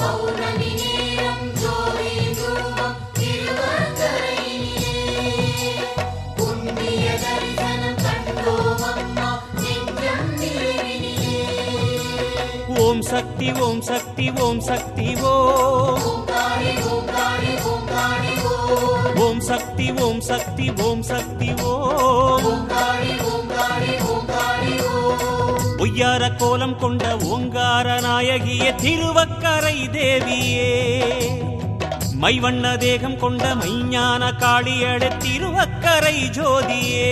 பௌர்ணமி நேரம் ஜோதியின் ரூபம் திருவக்கரையினிலே புண்ணிய தரிசனம் கண்டோம் அம்மா நெஞ்சம் நிறைவினிலே ஓம் சக்தி ஓம் சக்தி ஓம் சக்தி ஓம் ஓங்காரி ஓங்காரி ஓங்காரி ஓம் ஓம் சக்தி ஓம் சக்தி ஓம் சக்தி ஓம் ஓங்காரி ஓங்காரி ஓங்காரி ஓம் ஒய்யார கோலம் கொண்ட ஓங்கார நாயகிய திருவக்கரை தேவியே மைவண்ண தேகம் கொண்ட மைஞான காளியட திருவக்கரை ஜோதியே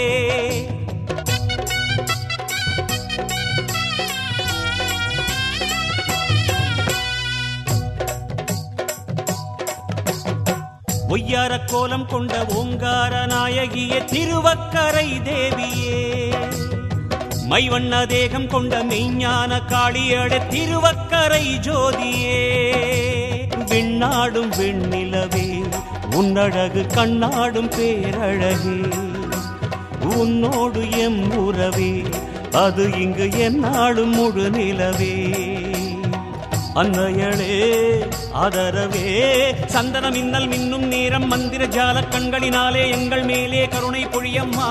ஒய்யார கோலம் கொண்ட ஓங்கார நாயகிய திருவக்கரை தேவியே மைவண்ண தேகம் கொண்ட மெய்ஞான காளியட திருவக்கரை ஜோதியே விண்ணாடும் வெண்ணிலவே உன்னழகு கண்ணாடும் பேரழகே உன்னோடு எம் உறவே அது இங்கு எந்நாளும் முழு நிலவே அன்னையளே ஆதரவே சந்தன மின்னல் மின்னும் நேரம் மந்திர ஜால கண்களினாலே எங்கள் மேலே கருணை பொழியம்மா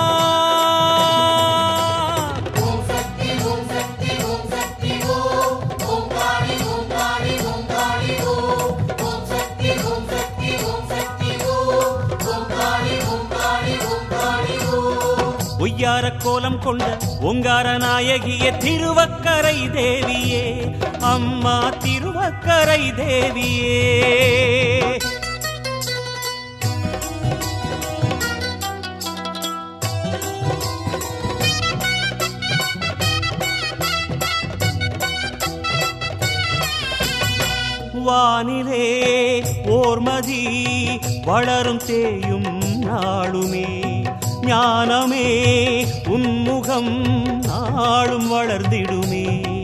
ஓம் சக்தி ஓம் சக்தி ஓம் சக்தி ஓம் ஓங்காரி ஓங்காரி ஓங்காரி ஓம் ஓம் சக்தி ஓம் சக்தி ஓம் சக்தி ஓம் ஓங்காரி ஓங்காரி ஓங்காரி ஓம் ஒய்யார கோலம் கொண்ட ஓங்கார நாயகிய திருவக்கரை தேவியே அம்மா திருவக்கரை தேவியே வானிலே ஓர்மதி வளரும் தேயும் நாளுமே ஞானமே உன்முகம் நாளும் வளர்ந்திடுமே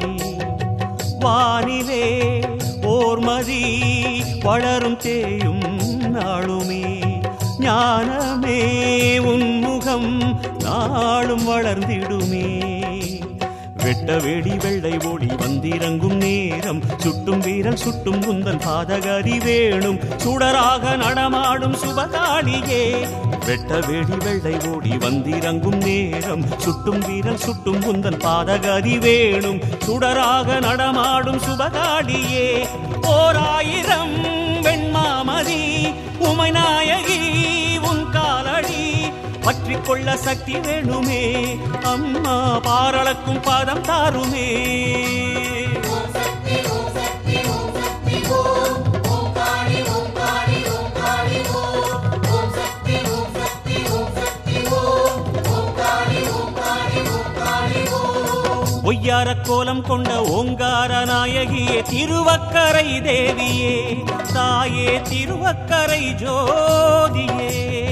வானிலே ஓர்மதி வளரும் தேயும் நாளுமே ஞானமே உன்முகம் நாளும் வளர்ந்திடுமே வெட்ட வெடி வெள்ளை ஒளி வந்திறங்கும் நேரம் சுட்டும் வீரல் சுட்டும் குந்தன் பாதகரி வேணும் சுடராக நடமாடும் சுபகாளியே வெட்ட வெடி வெள்ளை ஓடி வந்திறங்கும் நேரம் சுட்டும் வீரல் சுட்டும் குந்தன் பாதகரி வேணும் சுடராக நடமாடும் சுபகாளியே ஓராயிரம் வெண்மாமதி உமைநாயகி உன் காலடி பற்றிக் கொள்ள சக்தி வேணுமே அம்மா பாரளக்கும் பாதம் தாருமே ஓம் சக்தி ஓம் சக்தி ஓம் சக்தி ஓம் ஓங்காரி ஓங்காரி ஓங்காரி ஓம் ஓம் சக்தி ஓம் சக்தி ஓம் சக்தி ஓம் ஓங்காரி ஓங்காரி ஓங்காரி ஓம் ஒய்யார கோலம் கொண்ட ஓங்கார நாயகியே திருவக்கரை தேவியே தாயே திருவக்கரை ஜோதியே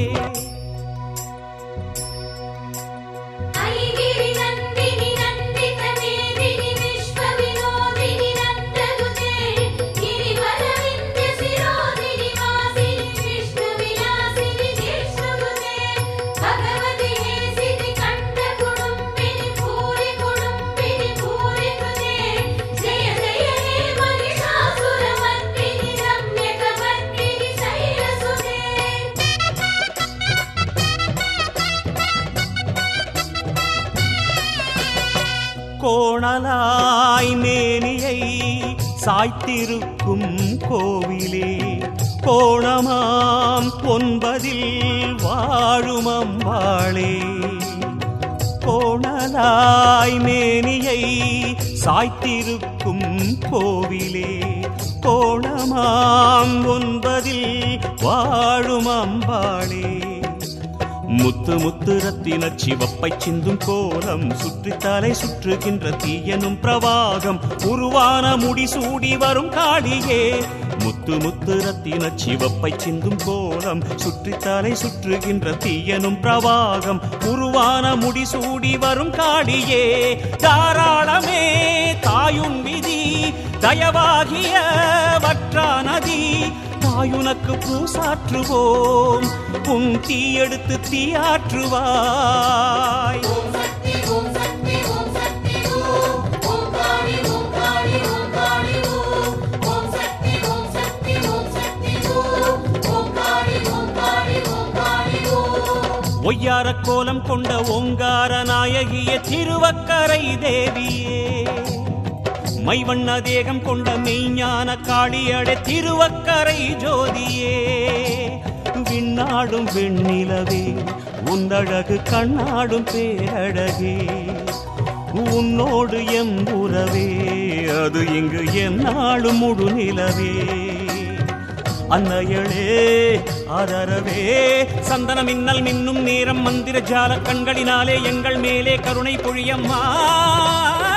ஐகிரி நந்தினி நந்தித மேதினி விஸ்வ வினோதினி நந்ததுதே கிரிவர விந்திய சிரோதினி வாசினி விஷ்ணு விலாசினி ஜேஷ்ணுதுதே பகவதி ஹேசினி கண்ட குடும்பினி பூரி குடும்பினி பூரி குதே ஜெய ஜெய ஹே மகிஷாசுர மர்த்தினி ரம்யக வர்த்தினி சைலசுதே கோணலாய் மேனியை சாய்த்திருக்கும் கோவிலே கோணமாம் ஒன்பதில் வாழும் அம்பாளே கோணலாய் மேனியை சாய்த்திருக்கும் கோவிலே கோணமாம் ஒன்பதில் வாழும் அம்பாளே முத்து முத்து ரத்தின சிவப்பை சிந்தும் கோலம் சுற்றி தலை சுற்றுகின்ற தீயனும் பிரவாகம் உருவான முடிசூடி வரும் காளியே முத்து முத்து ரத்தின சிவப்பை சிந்தும் கோலம் சுற்றி தலை சுற்றுகின்ற தீயனும் பிரவாகம் உருவான முடிசூடி வரும் காளியே தாராளமே தாயுன் விதி தயவாகிய வற்றா நதி தாயுனக்கு பூசாற்றுவோம் உன் தீயெடுத்து தீயாற்றுவாய் ஓம் சக்தி ஓம் சக்தி ஓம் சக்தி ஓம் ஓங்காரி ஓங்காரி ஓங்காரி ஓம் ஓம் சக்தி ஒய்யார கோலம் கொண்ட ஓங்கார நாயகிய திருவக்கரை தேவியே மைவண்ண தேகம் கொண்ட மெய்ஞான காளியடை திருவக்கரை ஜோதியே விண்ணாடும் வெண்ணிலவே உன்னழகு கண்ணாடும் பேரழகே உன்னோடு எம் உறவே அது இங்கு எந்நாளும் முழு நிலவே அன்னையளே ஆதரவே சந்தன மின்னல் மின்னும் நேரம் மந்திர ஜால கண்களினாலே எங்கள் மேலே கருணை பொழியம்மா